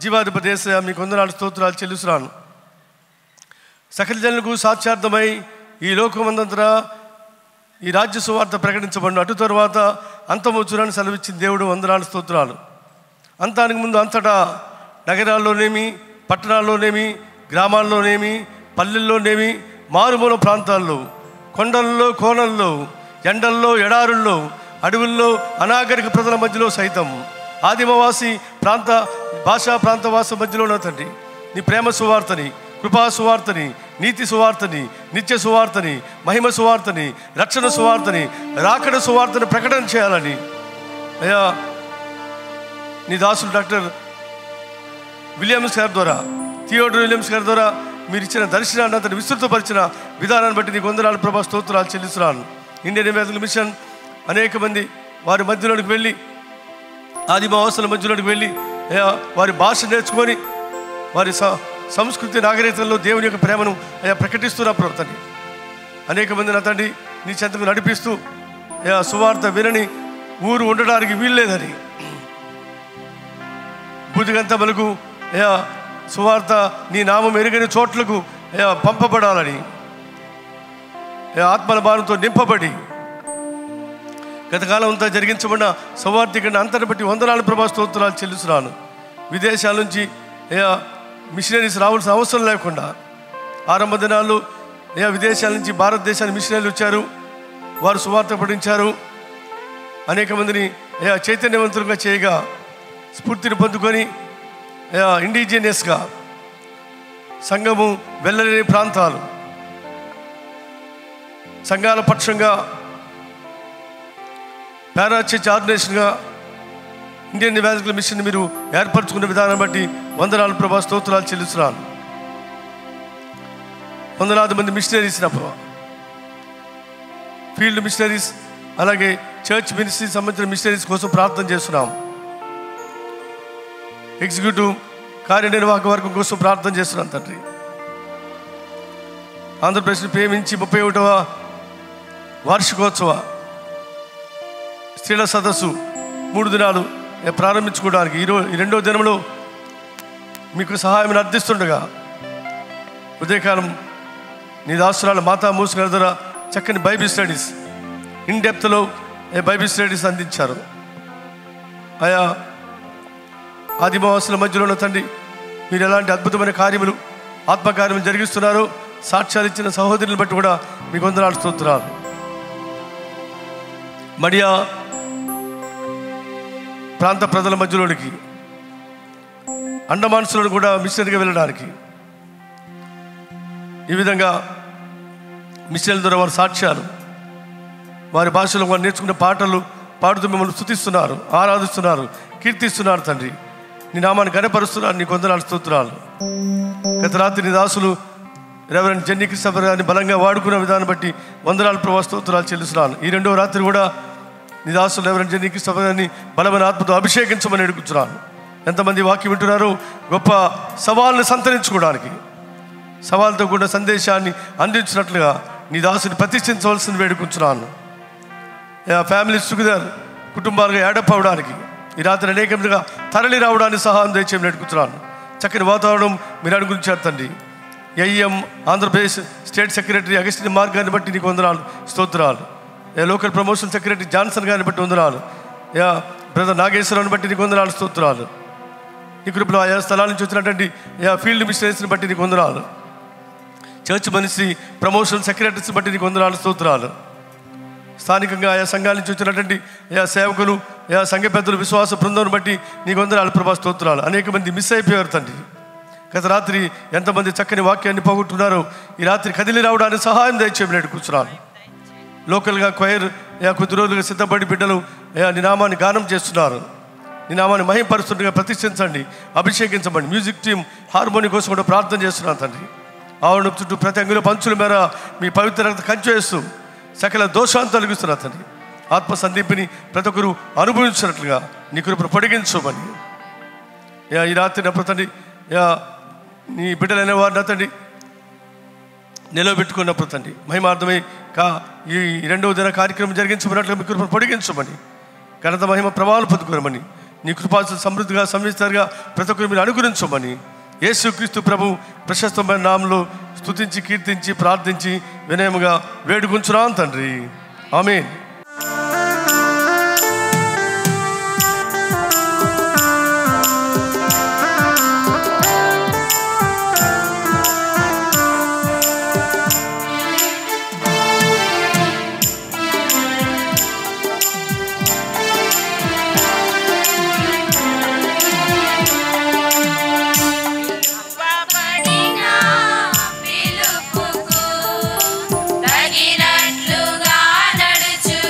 జీవాధిపతి యేసయ్య మీ కొందనాలు స్తోత్రాలు చెల్లిస్తున్నాను సకల జనులకు సాక్షార్థమై ఈ లోకమందంతటా ఈ రాజ్య సువార్త ప్రకటించబడిన అటు తరువాత అంతమొచ్చునని సెలవిచ్చిన దేవుడు వందనాలు స్తోత్రాలు అంతానికి ముందు అంతటా నగరాల్లోనేమి పట్టణాల్లోనేమి గ్రామాల్లోనేమి పల్లెల్లోనేమి మారుమూల ప్రాంతాల్లో కొండల్లో కోనల్లో ఎండల్లో ఎడారుల్లో అడవుల్లో అనాగరిక ప్రజల మధ్యలో సైతం ఆదిమవాసి ప్రాంత భాషా ప్రాంతవాస మధ్యలో తండ్రి నీ ప్రేమ సువార్తని కృపా సువార్తని నీతి సువార్తని నిత్య సువార్తని మహిమ సువార్తని రక్షణ సువార్తని రాకడ సువార్తని ప్రకటన చేయాలని అయ్యా నీ దాసులు డాక్టర్ విలియమ్స్ గారి ద్వారా థియోడర్ విలియమ్స్ గారి ద్వారా మీరు ఇచ్చిన దర్శనాన్ని అతను విస్తృతపరిచిన విధానాన్ని బట్టి నీకు వందనాలు ప్రభా స్తోత్రాలు చెల్లిస్తున్నాను ఇండియన్ ఎవేదికల్ మిషన్ అనేక మంది వారి మధ్యలోనికి వెళ్ళి ఆదివాసుల మధ్యలోనికి వెళ్ళి అయ్యా, వారి భాష నేర్చుకొని వారి స- సంస్కృతి నాగరికతల్లో దేవుని యొక్క ప్రేమను అయ్యా ప్రకటిస్తున్న ప్రవర్తని అనేక మంది నా తండ్రి నీ చెంతకు నడిపిస్తూ అయ్యా సువార్త వినని ఊరు ఉండడానికి వీల్లేదని బుద్ధిగంతములకు అయ్యా సువార్త నీ నామం ఎరుగని చోట్లకు అయ్యా పంపబడాలని అయ్యా, ఆత్మల భారంతో నింపబడి గతకాలం అంతా జరిగించబడిన సౌవార్థికరణ అంతటి బట్టి వందనాలు ప్రభా స్తోత్రాలు చెల్లిస్తున్నాను విదేశాల నుంచి అయ్యా మిషనరీస్ రావాల్సిన అవసరం లేకుండా ఆరంభ దినాల్లో అయ్యా విదేశాల నుంచి భారతదేశానికి మిషనరీలు వచ్చారు వారు సువార్త పఠించారు అనేక మందిని అయ్యా చైతన్యవంతులుగా చేయగా స్ఫూర్తిని పొందుకొని అయ్యా ఇండిజినియస్గా సంఘము వెళ్ళలేని ప్రాంతాలు సంఘాల పక్షంగా పారా చర్చ్ ఆర్గనైజేషన్గా ఇండియన్ నివేదికల మిషన్ మీరు ఏర్పరచుకున్న విధానం బట్టి వందనాలు ప్రభా స్తోత్రాలు చెల్లిస్తున్నాను వందలాది మంది మిషనరీస్ నా ప్రభా ఫీల్డ్ మిషనరీస్ అలాగే చర్చ్ మినిస్ట్రీ సంబంధించిన మిషనరీస్ కోసం ప్రార్థన చేస్తున్నాం ఎగ్జిక్యూటివ్ కార్యనిర్వాహక వర్గం కోసం ప్రార్థన చేస్తున్నాం తండ్రి ఆంధ్రప్రదేశ్ని ప్రేమించి ముప్పై ఒకటవ వార్షికోత్సవ స్త్రీల సదస్సు మూడు దినాలు ఏ ప్రారంభించుకోవడానికి ఈరోజు ఈ రెండో దినంలో మీకు సహాయం అర్థిస్తుండగా ఉదయకాలం నీ దాసురాలు మాతా మూసు గారి ద్వారా చక్కని బైబిల్ స్టడీస్ ఇన్ డెప్త్లో ఏ బైబిల్ స్టడీస్ అందించారు ఆయా ఆదివాసుల మధ్యలో ఉన్న తండ్రి మీరు ఎలాంటి అద్భుతమైన కార్యములు ఆత్మకార్యములు జరిగిస్తున్నారో సాక్ష్యాలు ఇచ్చిన సహోదరులను బట్టి కూడా మీకు వందనాలు స్తోత్రాలు మడియా ప్రాంత ప్రజల మధ్యలోనికి అండమాన్స్లో కూడా మిషనరీగా వెళ్ళడానికి ఈ విధంగా మిషనరీల ద్వారా వారి సాక్ష్యాలు వారి భాషలో వారు నేర్చుకున్న పాటలు పాడుతూ మిమ్మల్ని స్థుతిస్తున్నారు ఆరాధిస్తున్నారు కీర్తిస్తున్నారు తండ్రి నీ నామాన్ని గనపరుస్తున్నారు నీ కొందనాలు స్తోత్రాలు గత రాత్రి నీ దాసులు రెవరెండ్ జెన్నీ క్రిస్టఫర్ గారిని బలంగా వాడుకున్న విధానం బట్టి వందనాలు ప్రభా స్తోత్రాలు చెల్లిస్తున్నాను ఈ రెండవ రాత్రి కూడా నీ దాసులు రెవరెండ్ జెన్నీ క్రిస్టఫర్ గారిని బలమైన ఆత్మతో అభిషేకించమని అడుగుతున్నాను ఎంతమంది వాక్యం వింటున్నారు గొప్ప సవాళ్ళను సంతరించుకోవడానికి సవాల్తో కూడా సందేశాన్ని అందించినట్లుగా నీ దాసుని ప్రతిష్ఠించవలసింది వేడుకుంటున్నాను ఫ్యామిలీస్ టుగెదర్ కుటుంబాలుగా యాడప్ అవడానికి ఈ రాత్రి అనేక విధంగా తరలి రావడానికి సహాయం దయచేయం నేర్పుతున్నాను చక్కని వాతావరణం మీరు అనుగురించారు తండ్రి ఐఎం ఆంధ్రప్రదేశ్ స్టేట్ సెక్రటరీ అగస్టిన్ మార్గాన్ని బట్టి నీకు వందనాలు స్తోత్రాలు ఏ లోకల్ ప్రమోషన్ సెక్రటరీ జాన్సన్ గారిని బట్టి వందనాలు యా బ్రదర్ నాగేశ్వరరావుని బట్టి నీకు వందనాలు స్తోత్రాలు నీ కృపలో ఆయా స్థలాల నుంచి వచ్చినటువంటి యా ఫీల్డ్ మిషనరీస్ని బట్టి నీకు వందనాలు చర్చ్ మనిషి ప్రమోషన్ సెక్రటరీస్ బట్టి నీకు వందనాలు స్తోత్రాలు స్థానికంగా ఆయా సంఘాల నుంచి వచ్చినటువంటి ఆయా సేవకులు ఆయా సంఘ పెద్దలు విశ్వాస బృందం బట్టి నీకు వందనాలు ప్రభా స్తోత్రాలు అనేక మంది మిస్ అయిపోయారు తండ్రి గత రాత్రి ఎంతమంది చక్కని వాక్యాన్ని పోగొట్టున్నారో ఈ రాత్రి కదిలి రావడానికి సహాయం దయచేయమని నేడు కూర్చున్నాను లోకల్గా క్వైర్ యా కొద్ది రోజులుగా సిద్ధపడి బిడ్డలు యా నీ నామాన్ని గానం చేస్తున్నారు నీ నామాన్ని మహింపరుస్తుండగా ప్రతిష్ఠించండి అభిషేకించండి మ్యూజిక్ టీం హార్మోని కోసం కూడా ప్రార్థన చేస్తున్నాను తండ్రి ఆవిడ చుట్టూ ప్రతి అంగుల పంచుల మేర మీ పవిత్ర రక్త కంచు వేస్తూ సకల దోషాన్ని తొలగిస్తున్నా తండ్రి ఆత్మ సందీపిని ప్రతి ఒక్కరు అనుభవించినట్లుగా నీ కృపను పొడిగించమని యా ఈ రాత్రి నా తండ్రి యా నీ బిడ్డలైన వారు నా తండ్రి నిలబెట్టుకున్నప్పుడు తండ్రి మహిమార్థమై కా ఈ రెండవ దిన కార్యక్రమం జరిగించబడినట్లుగా మీ కృపను పొడిగించమని ఘనత మహిమ ప్రభావాలు పొందుకోరమని నీ కృపాసు సమృద్ధిగా సంవిస్తారుగా ప్రతి ఒక్కరు మీరు అనుగ్రహించమని యేసుక్రీస్తు ప్రభు ప్రశస్తమైన నామంలో స్తుతించి కీర్తించి ప్రార్థించి వినయముగా వేడుకుంచున్నాం తండ్రి ఆమేన్ పడిన పిలుపుకు తగినట్లుగా నడుచు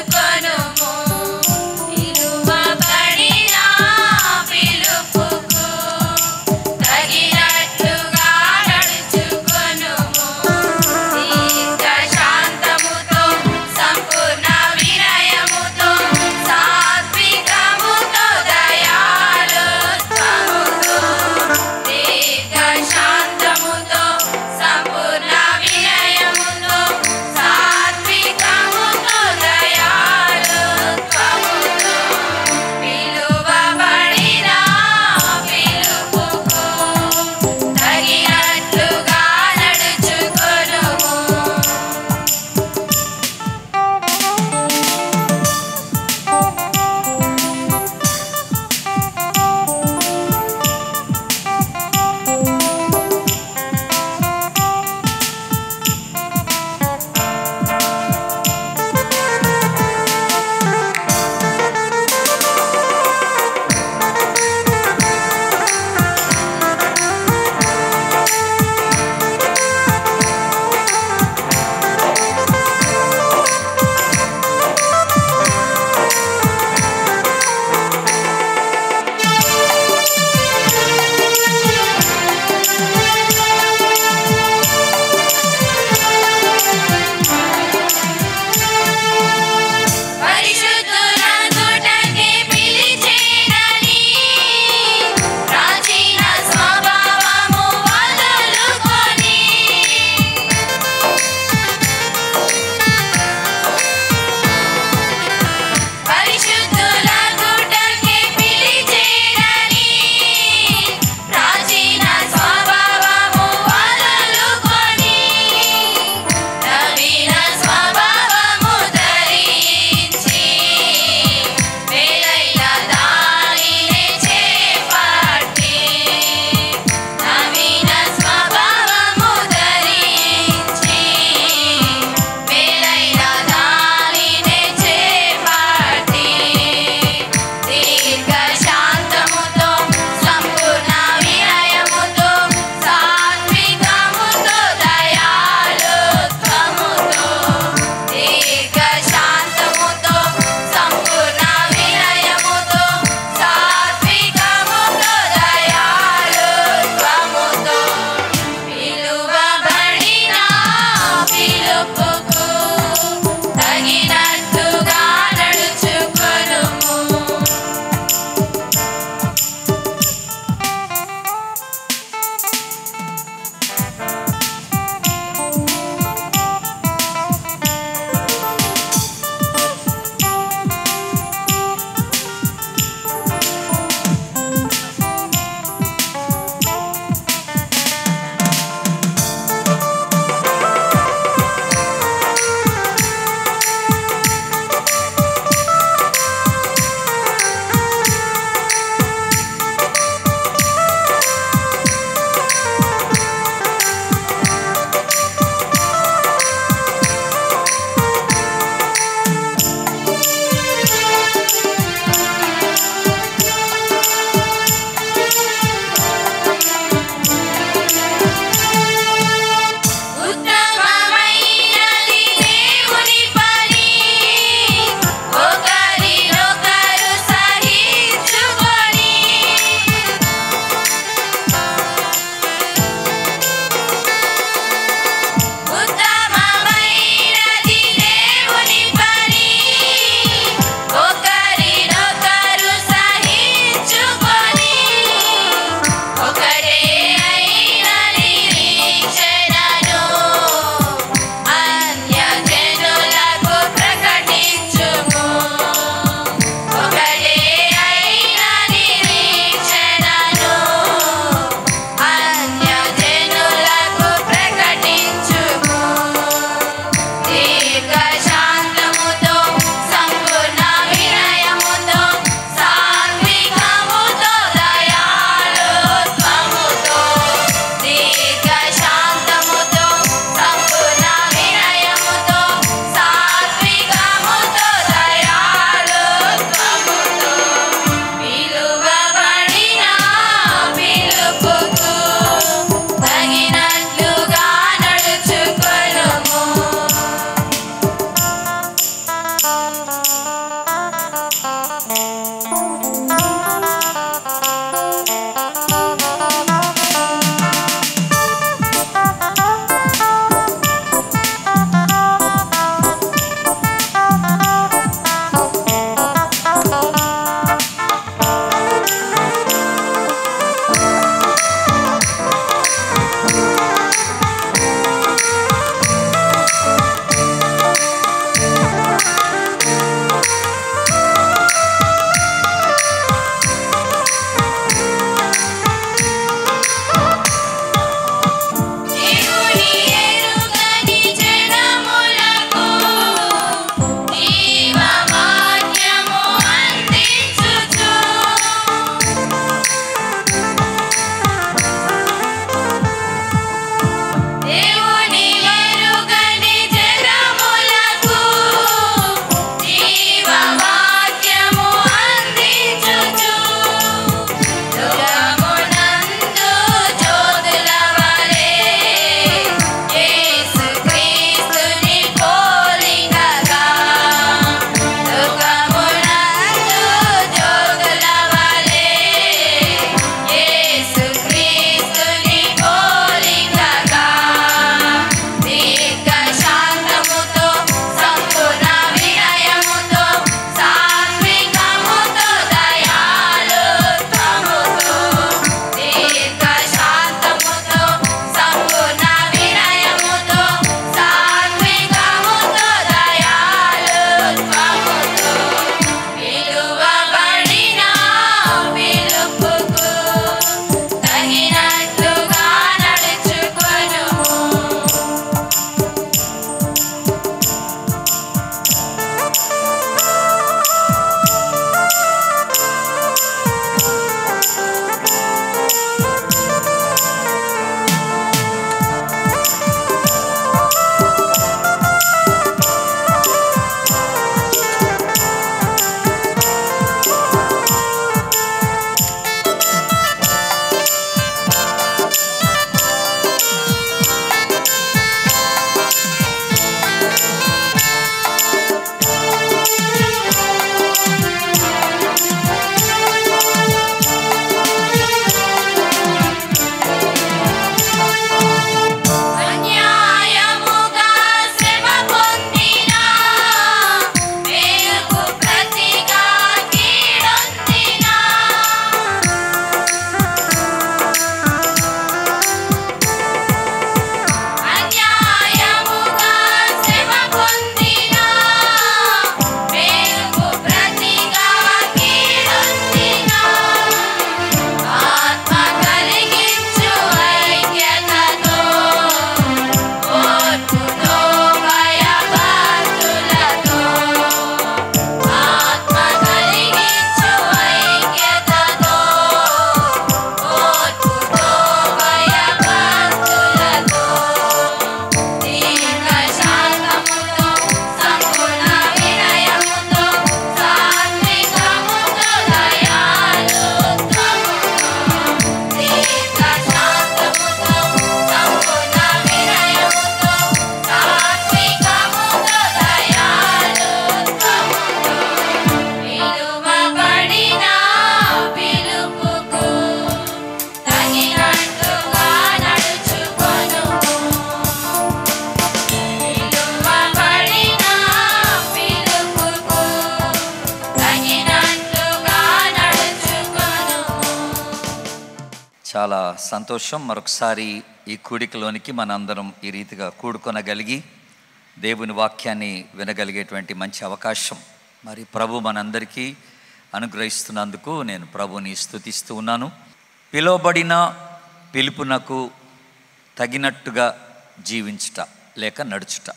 చాలా సంతోషం మరొకసారి ఈ కూడికలోనికి మనందరం ఈ రీతిగా కూడుకొనగలిగి దేవుని వాక్యాన్ని వినగలిగేటువంటి మంచి అవకాశం మరి ప్రభు మనందరికీ అనుగ్రహిస్తున్నందుకు నేను ప్రభుని స్తుతిస్తూ ఉన్నాను పిలువబడిన పిలుపునకు తగినట్టుగా జీవించుట లేక నడుచుట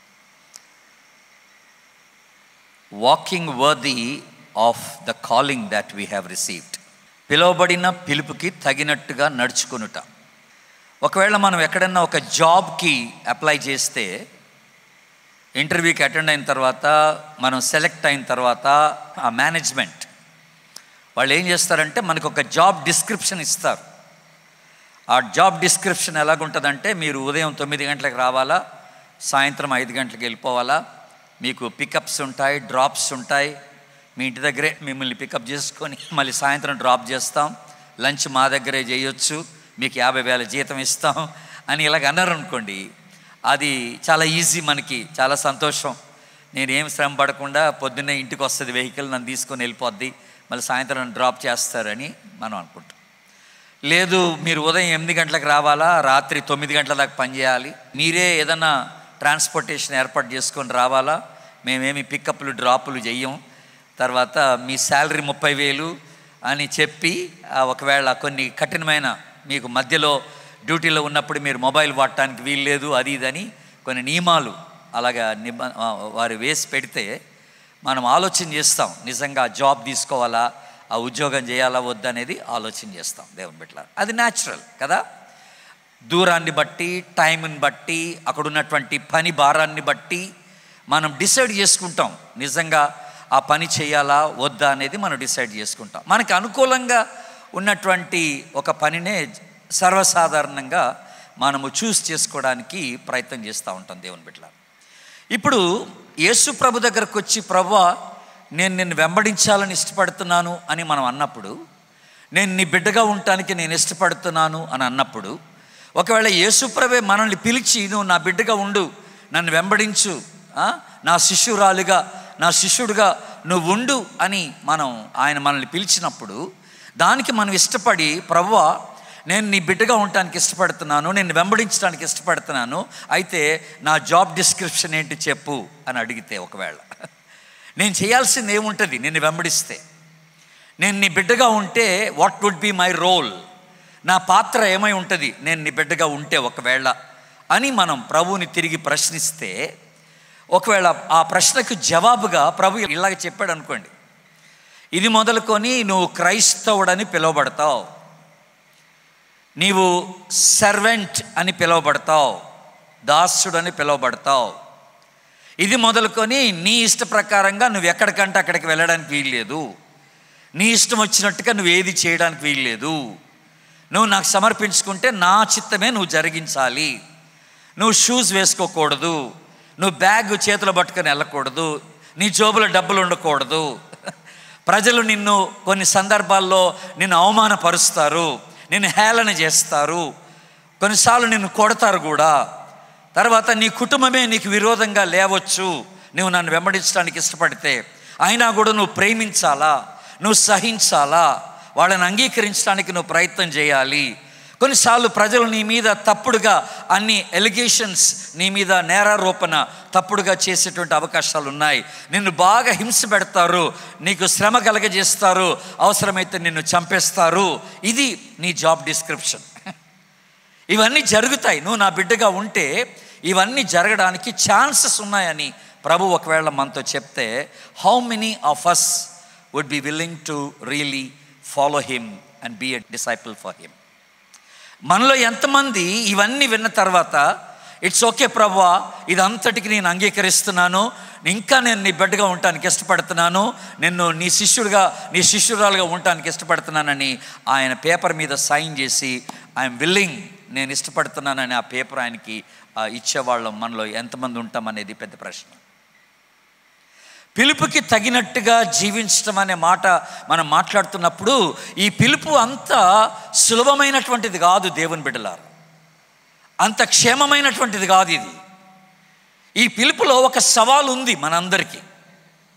walking worthy of the calling that we have received పిలువబడిన పిలుపుకి తగినట్టుగా నడుచుకునుట ఒకవేళ మనం ఎక్కడన్నా ఒక జాబ్కి అప్లై చేస్తే ఇంటర్వ్యూకి అటెండ్ అయిన తర్వాత మనం సెలెక్ట్ అయిన తర్వాత ఆ మేనేజ్మెంట్ వాళ్ళు ఏం చేస్తారంటే మనకు ఒక జాబ్ డిస్క్రిప్షన్ ఇస్తారు ఆ జాబ్ డిస్క్రిప్షన్ ఎలాగుంటుందంటే మీరు ఉదయం తొమ్మిది గంటలకు రావాలా సాయంత్రం ఐదు గంటలకు వెళ్ళిపోవాలా మీకు పికప్స్ ఉంటాయి డ్రాప్స్ ఉంటాయి మీ ఇంటి దగ్గరే మిమ్మల్ని పికప్ చేసుకొని మళ్ళీ సాయంత్రం డ్రాప్ చేస్తాం లంచ్ మా దగ్గరే చేయొచ్చు మీకు యాభై వేల జీతం ఇస్తాం అని ఇలాగ అన్నారు అనుకోండి అది చాలా ఈజీ మనకి చాలా సంతోషం నేనేం శ్రమ పడకుండా పొద్దున్నే ఇంటికి వస్తుంది వెహికల్ నన్ను తీసుకొని వెళ్ళిపోద్ది మళ్ళీ సాయంత్రం డ్రాప్ చేస్తారని మనం అనుకుంటాం లేదు మీరు ఉదయం ఎనిమిది గంటలకు రావాలా రాత్రి తొమ్మిది గంటల దాకా పనిచేయాలి మీరే ఏదన్నా ట్రాన్స్పోర్టేషన్ ఏర్పాటు చేసుకొని రావాలా మేమేమి పికప్లు డ్రాపులు చెయ్యం తర్వాత మీ శాలరీ ముప్పై వేలు అని చెప్పి ఆ, ఒకవేళ కొన్ని కఠినమైన మీకు మధ్యలో డ్యూటీలో ఉన్నప్పుడు మీరు మొబైల్ వాడటానికి వీలు లేదు అది ఇదని కొన్ని నియమాలు అలాగా నిబ ఆ, వారు వేసి పెడితే మనం ఆలోచన చేస్తాం నిజంగా ఆ జాబ్ తీసుకోవాలా ఆ ఉద్యోగం చేయాలా వద్దనేది ఆలోచన చేస్తాం దేవుని బిడ్డలారా అది న్యాచురల్ కదా దూరాన్ని బట్టి టైంని బట్టి అక్కడ ఉన్నటువంటి పని భారాన్ని బట్టి మనం డిసైడ్ చేసుకుంటాం నిజంగా ఆ పని చేయాలా వద్దా అనేది మనం డిసైడ్ చేసుకుంటాం మనకి అనుకూలంగా ఉన్నటువంటి ఒక పనినే సర్వసాధారణంగా మనము చూస్ చేసుకోవడానికి ప్రయత్నం చేస్తూ ఉంటాం దేవుని బిడ్డల ఇప్పుడు యేసు ప్రభు దగ్గరకు వచ్చి ప్రభు నేను నిన్ను వెంబడించాలని ఇష్టపడుతున్నాను అని మనం అన్నప్పుడు నేను నీ బిడ్డగా ఉండటానికి నేను ఇష్టపడుతున్నాను అని అన్నప్పుడు ఒకవేళ యేసుప్రభే మనల్ని పిలిచి నువ్వు నా బిడ్డగా ఉండు నన్ను వెంబడించు ఆ? నా శిష్యురాలుగా నా శిష్యుడిగా నువ్వు ఉండు అని మనం ఆయన మనల్ని పిలిచినప్పుడు దానికి మనం ఇష్టపడి ప్రభువా నేను నీ బిడ్డగా ఉండటానికి ఇష్టపడుతున్నాను నేను వెంబడించడానికి ఇష్టపడుతున్నాను అయితే నా జాబ్ డిస్క్రిప్షన్ ఏంటి చెప్పు అని అడిగితే ఒకవేళ నేను చేయాల్సింది ఏముంటుంది నిన్ను వెంబడిస్తే నేను నీ బిడ్డగా ఉంటే what would be my role నా పాత్ర ఏమై ఉంటుంది నేను నీ బిడ్డగా ఉంటే ఒకవేళ అని మనం ప్రభువుని తిరిగి ప్రశ్నిస్తే ఒకవేళ ఆ ప్రశ్నకు జవాబుగా ప్రభు ఇలాగ చెప్పాడు అనుకోండి ఇది మొదలుకొని నువ్వు క్రైస్తవుడని పిలువబడతావు నీవు సర్వెంట్ అని పిలువబడతావు దాసుడని పిలువబడతావు ఇది మొదలుకొని నీ ఇష్ట ప్రకారంగా నువ్వు ఎక్కడికంటే అక్కడికి వెళ్ళడానికి వీల్లేదు నీ ఇష్టం వచ్చినట్టుగా నువ్వు ఏది చేయడానికి వీల్లేదు నువ్వు నాకు సమర్పించుకుంటే నా చిత్తమే నువ్వు జరిగించాలి నువ్వు షూస్ వేసుకోకూడదు నువ్వు బ్యాగ్ చేతిలో పట్టుకొని వెళ్ళకూడదు నీ జోబులో డబ్బులు ఉండకూడదు ప్రజలు నిన్ను కొన్ని సందర్భాల్లో నిన్ను అవమానపరుస్తారు నిన్ను హేళన చేస్తారు కొన్నిసార్లు నిన్ను కొడతారు కూడా తర్వాత నీ కుటుంబమే నీకు విరోధంగా లేవచ్చు నువ్వు నన్ను వెంబడించడానికి ఇష్టపడితే అయినా కూడా నువ్వు ప్రేమించాలా నువ్వు సహించాలా వాళ్ళని అంగీకరించడానికి నువ్వు ప్రయత్నం చేయాలి కొన్నిసార్లు ప్రజలు నీ మీద తప్పుడుగా అన్ని ఎలిగేషన్స్ నీ మీద నేరారోపణ తప్పుడుగా చేసేటువంటి అవకాశాలు ఉన్నాయి నిన్ను బాగా హింస పెడతారు నీకు శ్రమ కలగజేస్తారు అవసరమైతే నిన్ను చంపేస్తారు ఇది నీ జాబ్ డిస్క్రిప్షన్ ఇవన్నీ జరుగుతాయి నువ్వు నా బిడ్డగా ఉంటే ఇవన్నీ జరగడానికి ఛాన్సెస్ ఉన్నాయని ప్రభు ఒకవేళ మనతో చెప్తే how many of us would be willing to really follow him and be a disciple for him మనలో ఎంతమంది ఇవన్నీ విన్న తర్వాత ఇట్స్ ఓకే ప్రభా ఇదంతటికి నేను అంగీకరిస్తున్నాను ఇంకా నేను నీ బిడ్డగా ఉండటానికి ఇష్టపడుతున్నాను నిన్ను నీ శిష్యుడిగా నీ శిష్యురాలుగా ఉండటానికి ఇష్టపడుతున్నానని ఆయన పేపర్ మీద సైన్ చేసి ఐఎమ్ విల్లింగ్ నేను ఇష్టపడుతున్నానని ఆ పేపర్ ఆయనకి ఆ, ఇచ్చేవాళ్ళం మనలో ఎంతమంది ఉంటాం అనేది పెద్ద ప్రశ్న పిలుపుకి తగినట్టుగా జీవించడం అనే మాట మనం మాట్లాడుతున్నప్పుడు ఈ పిలుపు అంత సులభమైనటువంటిది కాదు దేవుని బిడ్డలారు అంత క్షేమమైనటువంటిది కాదు ఇది ఈ పిలుపులో ఒక సవాలు ఉంది మనందరికీ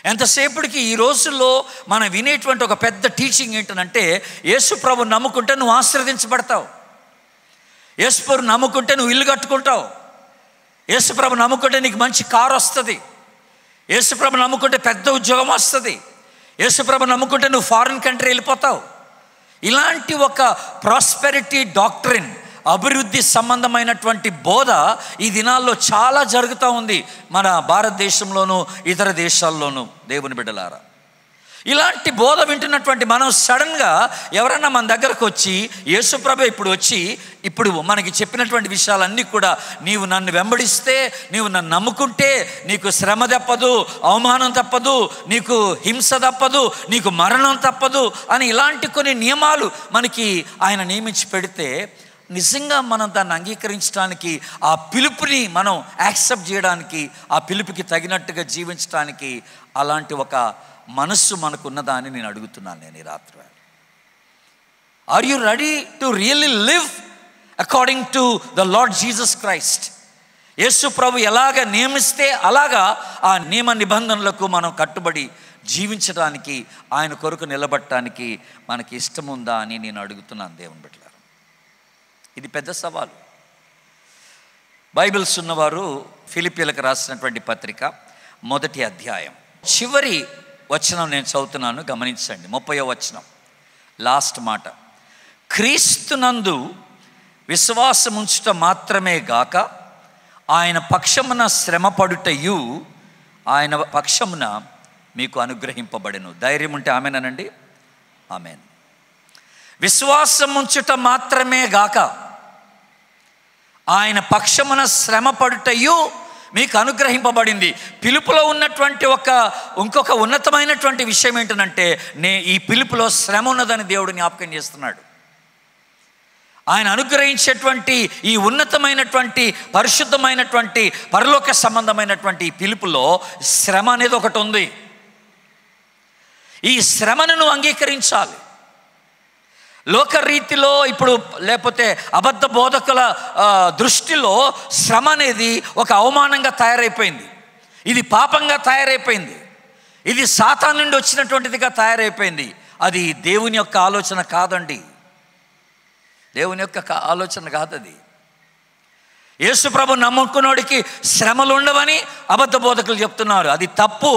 ఎంతసేపటికి ఈ రోజుల్లో మనం వినేటువంటి ఒక పెద్ద టీచింగ్ ఏంటంటే యేసు ప్రభు నమ్ముకుంటే నువ్వు ఆశీర్వదించబడతావు యేసు ప్రభు నమ్ముకుంటే నువ్వు ఇల్లు కట్టుకుంటావు యేసు ప్రభు నమ్ముకుంటే నీకు మంచి కారు వస్తుంది యేసు ప్రభు నమ్ముకుంటే పెద్ద ఉద్యోగం వస్తుంది యేసు ప్రభు నమ్ముకుంటే నువ్వు ఫారిన్ కంట్రీ వెళ్ళిపోతావు ఇలాంటి ఒక ప్రాస్పెరిటీ డాక్టరిన్ అభివృద్ధి సంబంధమైనటువంటి బోధ ఈ దినాల్లో చాలా జరుగుతూ ఉంది మన భారతదేశంలోనూ ఇతర దేశాల్లోనూ దేవుని బిడ్డలారా ఇలాంటి బోధ వింటున్నటువంటి మనం సడన్గా ఎవరన్నా మన దగ్గరకు వచ్చి యేసుప్రభ ఇప్పుడు వచ్చి ఇప్పుడు మనకి చెప్పినటువంటి విషయాలన్నీ కూడా నీవు నన్ను వెంబడిస్తే నీవు నన్ను నమ్ముకుంటే నీకు శ్రమ తప్పదు అవమానం తప్పదు నీకు హింస తప్పదు నీకు మరణం తప్పదు అని ఇలాంటి కొన్ని నియమాలు మనకి ఆయన నియమించి పెడితే నిజంగా మనం దాన్ని అంగీకరించడానికి ఆ పిలుపుని మనం యాక్సెప్ట్ చేయడానికి ఆ పిలుపుకి తగినట్టుగా జీవించడానికి అలాంటి ఒక మనస్సు మనకున్నదా అని నేను అడుగుతున్నాను నేను ఈ రాత్రి are you ready to really live according to the Lord Jesus Christ యేసు ప్రభు ఎలాగ నియమిస్తే అలాగా ఆ నియమ నిబంధనలకు మనం కట్టుబడి జీవించడానికి ఆయన కొరకు నిలబడటానికి మనకి ఇష్టం ఉందా అని నేను అడుగుతున్నాను దేవుని బిడ్డలారా ఇది పెద్ద సవాలు బైబిల్స్ ఉన్నవారు ఫిలిపిలకు రాసినటువంటి పత్రిక మొదటి అధ్యాయం చివరి వచనం నేను చదువుతున్నాను గమనించండి ముప్పయో వచనం లాస్ట్ మాట క్రీస్తునందు విశ్వాసముంచుట మాత్రమే గాక ఆయన పక్షమున శ్రమపడుటయు ఆయన పక్షమున మీకు అనుగ్రహింపబడెను ధైర్యం ఉంటే ఆమెనండి ఆమెన్ విశ్వాసముంచుట మాత్రమే గాక ఆయన పక్షమున శ్రమపడుటయు మీకు అనుగ్రహింపబడింది పిలుపులో ఉన్నటువంటి ఒక ఇంకొక ఉన్నతమైనటువంటి విషయం ఏంటంటే నే ఈ పిలుపులో శ్రమ ఉన్నదని దేవుడు జ్ఞాపకం చేస్తున్నాడు ఆయన అనుగ్రహించేటువంటి ఈ ఉన్నతమైనటువంటి పరిశుద్ధమైనటువంటి పరలోక సంబంధమైనటువంటి ఈ పిలుపులో శ్రమ అనేది ఒకటి ఉంది ఈ శ్రమను నువ్వు అంగీకరించాలి లోకరీతిలో ఇప్పుడు లేకపోతే అబద్ధ బోధకుల ఆ, దృష్టిలో శ్రమ అనేది ఒక అవమానంగా తయారైపోయింది ఇది పాపంగా తయారైపోయింది ఇది సాతా నుండి వచ్చినటువంటిదిగా తయారైపోయింది అది దేవుని యొక్క ఆలోచన కాదండి దేవుని యొక్క కా- ఆలోచన కాదు అది యేసుప్రభు నమ్ముకున్నోడికి శ్రమలు ఉండవని అబద్ధ బోధకులు చెప్తున్నారు అది తప్పు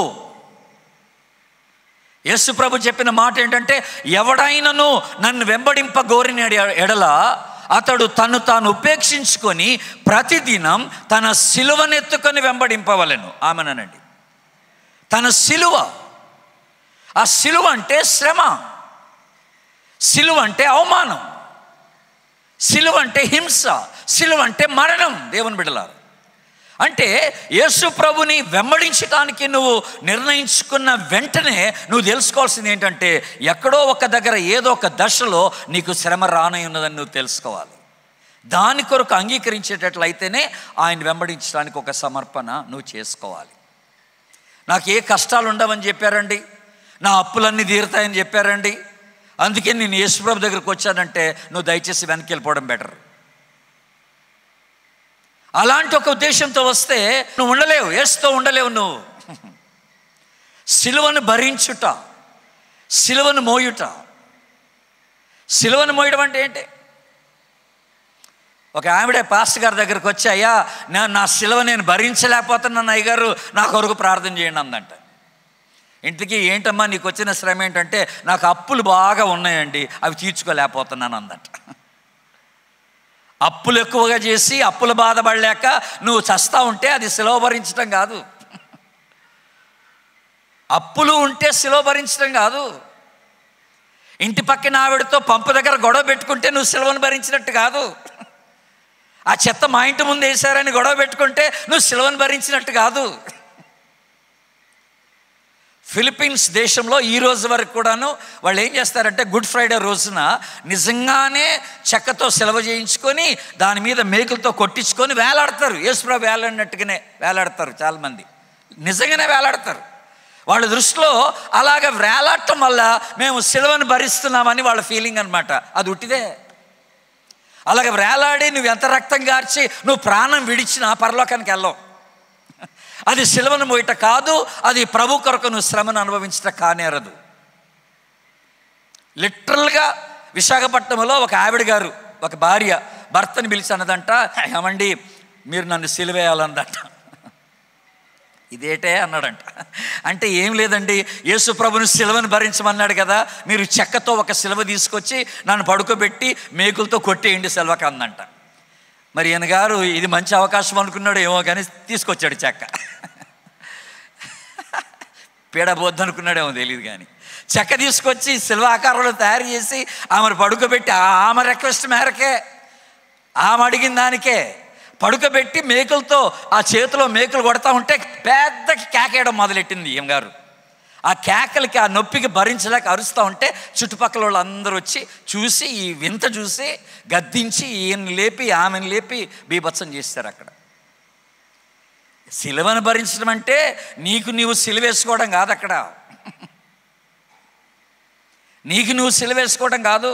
యేసుప్రభు చెప్పిన మాట ఏంటంటే ఎవడైనను నన్ను వెంబడింప గోరిన ఎడల అతడు తను తాను ఉపేక్షించుకొని ప్రతిదినం తన సిలువనెత్తుకొని వెంబడింపవలెను ఆమెనండి తన సిలువ ఆ సిలువ అంటే శ్రమ సిలువ అంటే అవమానం సిలువ అంటే హింస సిలువ అంటే మరణం దేవుని బిడలారు అంటే యేసు ప్రభుని వెంబడించడానికి నువ్వు నిర్ణయించుకున్న వెంటనే నువ్వు తెలుసుకోవాల్సింది ఏంటంటే ఎక్కడో ఒక దగ్గర ఏదో ఒక దశలో నీకు శ్రమ రానై ఉన్నదని నువ్వు తెలుసుకోవాలి దాని కొరకు అంగీకరించేటట్లయితేనే ఆయన వెంబడించడానికి ఒక సమర్పణ నువ్వు చేసుకోవాలి నాకు ఏ కష్టాలు ఉండవని చెప్పారండి నా అప్పులన్నీ తీరుతాయని చెప్పారండి అందుకే నేను యేసుప్రభు దగ్గరికి వచ్చానంటే నువ్వు దయచేసి వెనక్కి వెళ్ళిపోవడం బెటర్ అలాంటి ఒక ఉద్దేశంతో వస్తే నువ్వు ఉండలేవు ఏసుతో ఉండలేవు నువ్వు సిలువను భరించుట సిలువను మోయుట సిలువను మోయడం అంటే ఏంటి ఒక ఆవిడ పాస్టర్ గారి దగ్గరికి వచ్చి అయ్యా నా నా సిలువ నేను భరించలేకపోతున్నాను అయ్యగారు నా కొరకు ప్రార్థన చేయండి అందంట ఇంటికి ఏంటమ్మా నీకు వచ్చిన శ్రమ ఏంటంటే నాకు అప్పులు బాగా ఉన్నాయండి అవి తీర్చుకోలేకపోతున్నాను అందంట అప్పులు ఎక్కువగా చేసి అప్పులు బాధపడలేక నువ్వు చస్తా ఉంటే అది సిలువ భరించడం కాదు అప్పులు ఉంటే సిలువ భరించడం కాదు ఇంటి పక్కన ఆవిడతో పంపు దగ్గర గొడవ పెట్టుకుంటే నువ్వు సిలువను భరించినట్టు కాదు ఆ చెత్త మా ఇంటి ముందు వేశారని గొడవ పెట్టుకుంటే నువ్వు సిలువను భరించినట్టు కాదు ఫిలిప్పీన్స్ దేశంలో ఈ రోజు వరకు కూడాను వాళ్ళు ఏం చేస్తారంటే గుడ్ ఫ్రైడే రోజున నిజంగానే చెక్కతో సెలవ చేయించుకొని దాని మీద మేకులతో కొట్టించుకొని వేలాడతారు యేసుప్రభు వేలాడినట్టుగానే వేలాడతారు చాలామంది నిజంగానే వేలాడతారు వాళ్ళ దృష్టిలో అలాగ వేలాడటం వల్ల మేము సిలువను భరిస్తున్నామని వాళ్ళ ఫీలింగ్ అనమాట అది ఉట్టిదే అలాగ వేలాడి నువ్వు ఎంత రక్తం గార్చి నువ్వు ప్రాణం విడిచినా పరలోకానికి వెళ్ళవు అది సిలువను మోయట కాదు అది ప్రభు కొరకు నువ్వు శ్రమను అనుభవించట కానేరదు లిటరల్గా విశాఖపట్నంలో ఒక ఆవిడ గారు ఒక భార్య భర్తని పిలిచి అన్నదంట ఏమండి మీరు నన్ను సిలువేయాలన్నదంట ఇదేటే అన్నాడంట అంటే ఏం లేదండి యేసు ప్రభుని సిలువను భరించమన్నాడు కదా మీరు చెక్కతో ఒక సిలువ తీసుకొచ్చి నన్ను పడుకోబెట్టి మేకులతో కొట్టేయండి సిలువకి అందంట మరి ఈయన గారు ఇది మంచి అవకాశం అనుకున్నాడు ఏమో కానీ తీసుకొచ్చాడు చెక్క పీడబోద్దు అనుకున్నాడేమో తెలియదు కానీ చెక్క తీసుకొచ్చి శిల్వ ఆకారంలో తయారు చేసి ఆమెను పడుకోబెట్టి ఆ- ఆమె రిక్వెస్ట్ మేరకే ఆమె అడిగిన దానికే పడుకోబెట్టి మేకులతో ఆ చేతిలో మేకులు కొడతా ఉంటే పెద్ద కేకేయడం మొదలెట్టింది ఈమె గారు ఆ కేకలకి ఆ నొప్పికి భరించలేక అరుస్తూ ఉంటే చుట్టుపక్కల వాళ్ళు అందరూ వచ్చి చూసి ఈ వింత చూసి గద్దించి ఈయన లేపి ఆమెను లేపి బీభత్సం చేస్తారు అక్కడ సిలువను భరించడం అంటే నీకు నీవు సిలువేసుకోవడం కాదు అక్కడ నీకు నువ్వు సిలువేసుకోవడం కాదు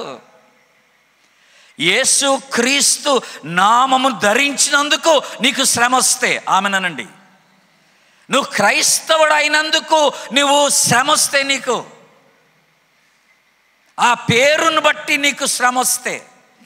యేసు క్రీస్తు నామము ధరించినందుకు నీకు శ్రమ వస్తే ఆమెనండి నువ్వు క్రైస్తవుడు అయినందుకు నువ్వు శ్రమ వస్తే నీకు ఆ పేరును బట్టి నీకు శ్రమ వస్తే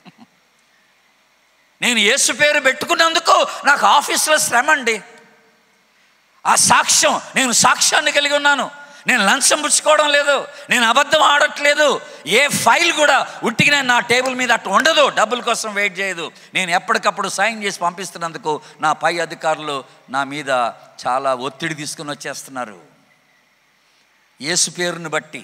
నేను యేసు పేరు పెట్టుకున్నందుకు నాకు ఆఫీస్లో శ్రమ అండి ఆ సాక్ష్యం నేను సాక్ష్యాన్ని కలిగి ఉన్నాను నేను లంచం పుచ్చుకోవడం లేదు నేను అబద్ధం ఆడట్లేదు ఏ ఫైల్ కూడా ఉట్టికి నేను నా టేబుల్ మీద అట్టు ఉండదు డబ్బుల కోసం వెయిట్ చేయదు నేను ఎప్పటికప్పుడు సైన్ చేసి పంపిస్తున్నందుకు నా పై అధికారులు నా మీద చాలా ఒత్తిడి తీసుకుని వచ్చేస్తున్నారు యేసు పేరును బట్టి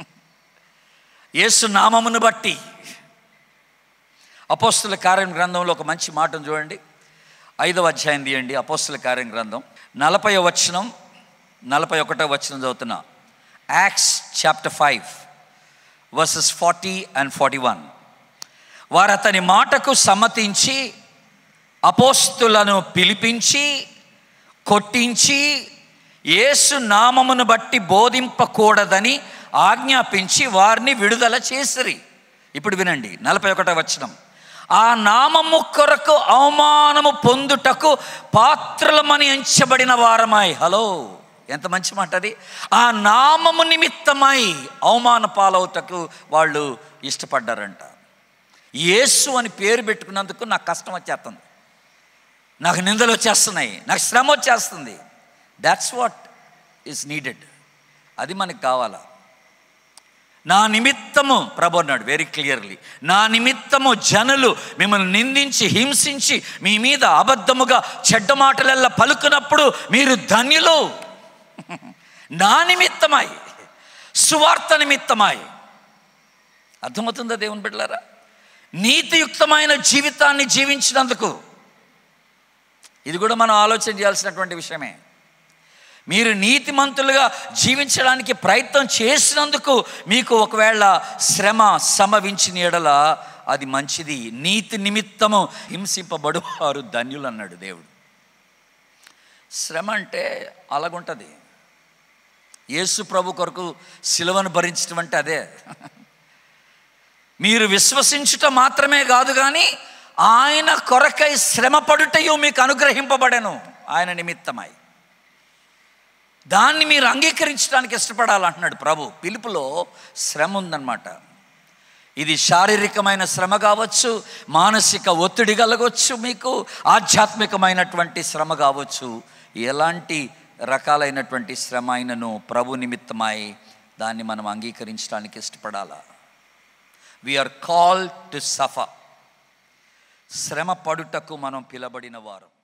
యేసు నామమును బట్టి అపోస్తుల కార్యం గ్రంథంలో ఒక మంచి మాటను చూడండి ఐదవ అధ్యాయం తీయండి అపోస్తుల కార్యం గ్రంథం నలభై వచనం నలభై ఒకటో వచనం చదువుతున్నా Acts chapter five verses forty and forty one వారు అతని మాటకు సమ్మతించి అపోస్తులను పిలిపించి కొట్టించి యేసు నామమును బట్టి బోధింపకూడదని ఆజ్ఞాపించి వారిని విడుదల చేసిరి ఇప్పుడు వినండి నలభై ఒకటో వచనం ఆ నామము కొరకు అవమానము పొందుటకు పాత్రలమని ఎంచబడిన వారమై హలో ఎంత మంచి మాట అది ఆ నామము నిమిత్తమై అవమాన పాలవుటకు వాళ్ళు ఇష్టపడ్డారంట యేసు అని పేరు పెట్టుకున్నందుకు నాకు కష్టం వచ్చేస్తుంది నాకు నిందలు వచ్చేస్తున్నాయి నాకు శ్రమ వచ్చేస్తుంది దాట్స్ వాట్ ఈస్ నీడెడ్ అది మనకు కావాలా నా నిమిత్తము ప్రభు అన్నాడు వెరీ క్లియర్లీ నా నిమిత్తము జనులు మిమ్మల్ని నిందించి హింసించి మీ మీద అబద్ధముగా చెడ్డ మాటలల్లా పలుకున్నప్పుడు మీరు ధన్యులు నా నిమిత్తమై సువార్త నిమిత్తమై అర్థమవుతుందా దేవుని బిడ్డలారా నీతియుక్తమైన జీవితాన్ని జీవించినందుకు ఇది కూడా మనం ఆలోచన చేయాల్సినటువంటి విషయమే మీరు నీతిమంతులుగా జీవించడానికి ప్రయత్నం చేసినందుకు మీకు ఒకవేళ శ్రమ సమవించిన ఎడల అది మంచిది నీతి నిమిత్తము హింసింపబడు వారు ధన్యులు అన్నాడు దేవుడు శ్రమ అంటే అలాగుంటుంది యేసు ప్రభు కొరకు సిలువను భరించడం అంటే అదే మీరు విశ్వసించుట మాత్రమే కాదు కానీ ఆయన కొరకై శ్రమపడుటయు మీకు అనుగ్రహింపబడెను ఆయన నిమిత్తమై దాన్ని మీరు అంగీకరించడానికి ఇష్టపడాలంటున్నాడు ప్రభు పిలుపులో శ్రమ ఉందన్నమాట ఇది శారీరకమైన శ్రమ కావచ్చు మానసిక ఒత్తిడి కలగవచ్చు మీకు ఆధ్యాత్మికమైనటువంటి శ్రమ కావచ్చు ఎలాంటి రకాలైనటువంటి శ్రమ అయినను ప్రభు నిమిత్తమై దాన్ని మనం అంగీకరించడానికి ఇష్టపడాలా వీఆర్ కాల్ టు సఫర్ శ్రమ పడుటకు మనం పిలబడిన వారం